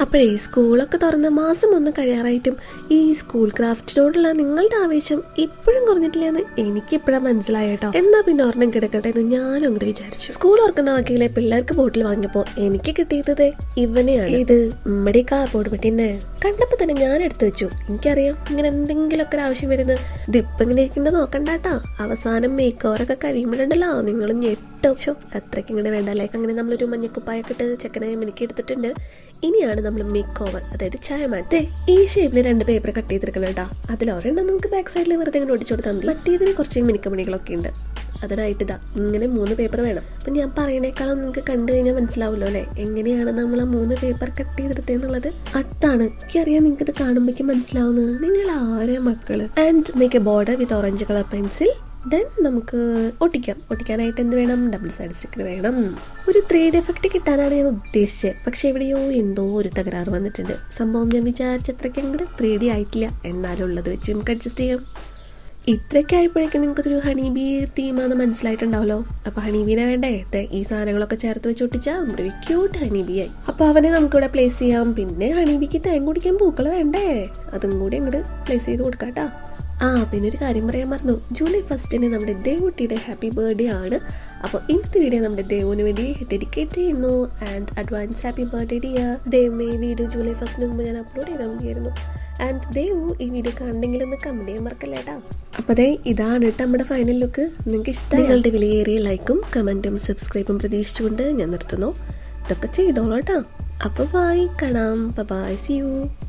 അപ്പോഴേ സ്കൂളൊക്കെ തുറന്ന മാസം ഒന്ന് കഴിയാറായിട്ടും ഈ സ്കൂൾ ക്രാഫ്റ്റിനോടുള്ള നിങ്ങളുടെ ആവേശം ഇപ്പോഴും കുറഞ്ഞിട്ടില്ലെന്ന് എനിക്ക് ഇപ്പോഴാണ് മനസ്സിലായ കേട്ടോ എന്നാ പിന്നെ ഒരെണ്ണം കിടക്കട്ടെ എന്ന് ഞാനും അങ്ങോട്ട് വിചാരിച്ചു സ്കൂൾ ഓർക്കുന്ന വക്കീലെ പിള്ളേർക്ക് ബോട്ടിൽ വാങ്ങിയപ്പോ എനിക്ക് കിട്ടിയത് ഇവനെയാണ് ഇത് നമ്മുടെ കാർ ബോർഡ് പെട്ടിന്നെ കണ്ടപ്പോ തന്നെ ഞാൻ എടുത്തു വെച്ചു എനിക്കറിയാം ഇങ്ങനെ എന്തെങ്കിലുമൊക്കെ ഒരു ആവശ്യം വരുന്നത് ഇതിപ്പോ ഇങ്ങനെ ഇരിക്കുന്നത് നോക്കണ്ടാട്ടാ അവസാനം മേക്ക് ഓവറൊക്കെ കഴിയുമ്പോഴുണ്ടല്ലോ നിങ്ങൾ ഞെട്ടും ഷോ അത്രയ്ക്ക് ഇങ്ങനെ വേണ്ടല്ലേ അങ്ങനെ നമ്മളൊരു മഞ്ഞക്കുപ്പായൊക്കെ ഇട്ട് ചെക്കനെ മിനുക്കി എടുത്തിട്ടുണ്ട് ഇനിയാണ് നമ്മൾ മേക്ക് ഓവർ അതായത് ചായ മാറ്റേ ഈ ഷേപ്പിൽ രണ്ട് പേപ്പർ കട്ട് ചെയ്തെടുക്കണം കേട്ടോ അതിൽ ഒരെണ്ണം നമുക്ക് ബാക്ക് സൈഡിൽ വെറുതെ ഇങ്ങനെ ഒടിച്ചു കൊടുത്താൽ മതി മറ്റേതിന് കുറച്ച് മിനുക്കമണികളൊക്കെ ഉണ്ട് അതിനായിട്ട് ഇതാ ഇങ്ങനെ മൂന്ന് പേപ്പർ വേണം അപ്പൊ ഞാൻ പറയണേക്കാളും നിങ്ങൾക്ക് കണ്ടു കഴിഞ്ഞാൽ മനസ്സിലാവുമല്ലോ അല്ലെ എങ്ങനെയാണ് നമ്മൾ ആ മൂന്ന് പേപ്പർ കട്ട് ചെയ്തെടുത്തെന്നുള്ളത് അതാണ് എനിക്കറിയാം നിങ്ങൾക്ക് ഇത് കാണുമ്പോഴേക്കും മനസ്സിലാവുന്നത് നിങ്ങൾ ആരെ മക്കള് and make a border with orange colour pencil then നമുക്ക് ഒട്ടിക്കാം ഒട്ടിക്കാനായിട്ട് എന്ത് വേണം ഡബിൾ സൈഡ് സ്റ്റിക്കർ വേണം ഒരു ത്രീ ഡി എഫക്റ്റ് കിട്ടാനാണ് ഞാൻ ഉദ്ദേശിച്ചത് പക്ഷെ എവിടെയോ എന്തോ ഒരു തകരാറ് വന്നിട്ടുണ്ട് സംഭവം ഞാൻ വിചാരിച്ചത്രയ്ക്ക് അങ്ങോട്ട് ത്രീ ഡി ആയിട്ടില്ല എന്നാലും ഉള്ളത് വെച്ച് നമുക്ക് അഡ്ജസ്റ്റ് ചെയ്യാം ഇത്രയൊക്കെ ആയപ്പോഴേക്കും നിങ്ങൾക്കൊരു ഹണി ബീ തീമാന്ന് മനസ്സിലായിട്ടുണ്ടാവല്ലോ അപ്പൊ ഹണി ബീനെ വേണ്ടേ ദേ ഈ സാധനങ്ങളൊക്കെ ചേർത്ത് വെച്ച് ഒട്ടിച്ചാൽ നമ്മുടെ ഒരു ക്യൂട്ട് ഹണി ബീ ആയി അപ്പൊ അവനെ നമുക്കിവിടെ പ്ലേസ് ചെയ്യാം പിന്നെ ഹണി ബീക്ക് തേൻ കുടിക്കാൻ പൂക്കൾ വേണ്ടേ അതും കൂടി അങ്ങോട്ട് പ്ലേസ് ചെയ്ത് കൊടുക്കാട്ടാ ആ പിന്നെ ഒരു കാര്യം പറയാൻ മറന്നു ജൂലൈ ഫസ്റ്റിന് നമ്മുടെ ദേവുട്ടിയുടെ ഹാപ്പി ബർത്ത്ഡേ ആണ് അപ്പോൾ ഇന്നത്തെ വീഡിയോ നമ്മുടെ ദേവുവിന് വേണ്ടി ഡെഡിക്കേറ്റ് ചെയ്യുന്നു and advance happy birthday dear Dev ഈ വീഡിയോ ജൂലൈ ഫസ്റ്റിന് മുമ്പ് ഞാൻ അപ്ലോഡ് ചെയ്താൽ മതിയായിരുന്നു ആൻഡ് ദേവു ഈ വീഡിയോ കാണണമെങ്കിൽ ഒന്ന് കമന്റ് ചെയ്യാൻ മറക്കല്ലേട്ടാ അപ്പോൾ ദേ ഇതാണ് കേട്ടോ നമ്മുടെ ഫൈനൽ ലുക്ക് നിങ്ങൾക്ക് ഇഷ്ടം നിങ്ങളുടെ വിലയേറിയ ലൈക്കും കമന്റും സബ്സ്ക്രൈബും പ്രതീക്ഷിച്ചുകൊണ്ട് ഞാൻ നിർത്തുന്നു ഇതൊക്കെ ചെയ്തോളൂ കേട്ടോ അപ്പോൾ ബായ് കാണാം ബൈ സി യു